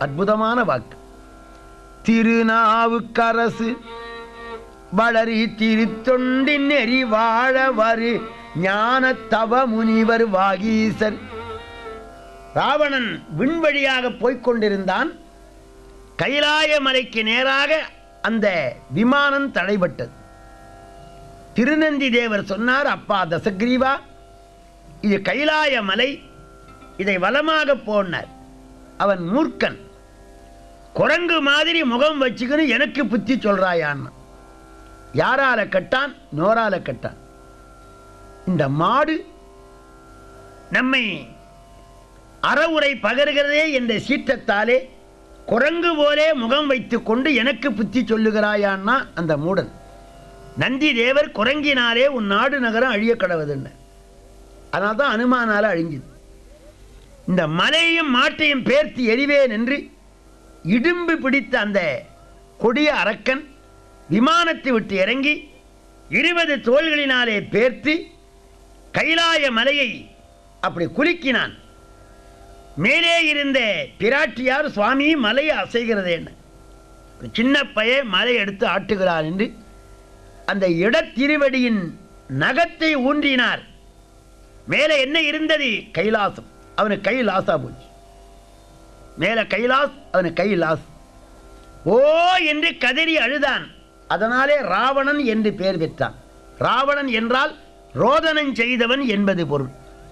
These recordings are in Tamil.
அற்புதமான வாக்கு திருநாவுக்கரசு வளரி திருத்தொண்டின் நெறி வாழ வரு ஞான தவ முனிவர் வாகீசர் ராவணன் விண்வழியாக போய்க் கொண்டிருந்தான் கைலாய மலைக்கு நேராக அந்த விமானம் தடைபட்டது திருநந்தி தேவர் சொன்னார் அப்பா தசக்ரீவா இது கைலாய மலை இதை வலமாக போனார் அவன் மூர்க்கன் குரங்கு மாதிரி முகம் வச்சுக்கின்னு எனக்கு புத்தி சொல்றாயான்னு யாரால கட்டான் நோரால கட்டான் இந்த மாடு நம்மை அறவுரை பகர்கிறதே என்ற சீற்றத்தாலே குரங்கு போலே முகம் வைத்துக் கொண்டு எனக்கு புத்தி சொல்லுகிறாயான்னா அந்த மூடன் நந்தி தேவர் குரங்கினாலே உன் நாடு நகரம் அழிய கடவுதுன்னு அதனால தான் அனுமானால அழிஞ்சுது இந்த மலையும் மாட்டையும் பேர்த்து எரிவேன் என்று இடும்பு பிடித்த அந்த கொடிய அரக்கன் விமானத்தை விட்டு இறங்கி இருபது தோள்களினாலே பேர்த்து கைலாய மலையை அப்படி குலுக்கினான் மேலே இருந்த பிராட்டியார் சுவாமி மலையை அசைகிறது என்ன ஒரு சின்ன பைய மலை எடுத்து ஆட்டுகிறார் என்று அந்த இடத்திருவடியின் நகத்தை ஊன்றினார் மேலே என்ன இருந்தது கைலாசம் அவனுக்கு கை லாசா போச்சு மேலே கைலாஸ் அவனுக்கு கை லாஸ் ஓ என்று கதறி அழுதான் அதனாலே ராவணன் என்று பெயர் பெற்றான் ராவணன் என்றால் ரோதனம் செய்தவன் என்பது பொருள்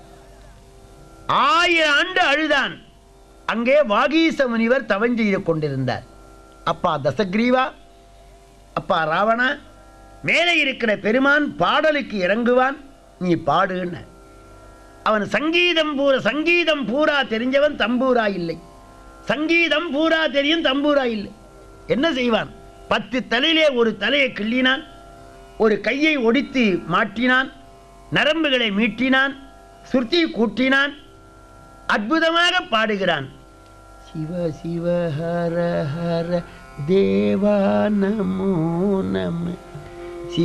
ஆயிரம் ஆண்டு அழுதான் அங்கே வாகீச முனிவர் தவம் செய்து கொண்டிருந்தார் அப்பா தசக்ரீவா அப்பா ராவணா மேலே இருக்கிற பெருமான் பாடலுக்கு இறங்குவான் நீ பாடுன்னு அவன் சங்கீதம் பூரா சங்கீதம் பூரா தெரிஞ்சவன் தம்பூரா இல்லை சங்கீதம் பூரா தெரியும் தம்பூரா இல்லை என்ன செய்வான் பத்து தலையிலே ஒரு தலையை கிள்ளினான் ஒரு கையை ஒடித்து மாட்டினான் நரம்புகளை மீட்டினான் சுருத்தி கூட்டினான் அற்புதமாக பாடுகிறான் சிவ சிவ ஹர ஹர தேவா நமோ நம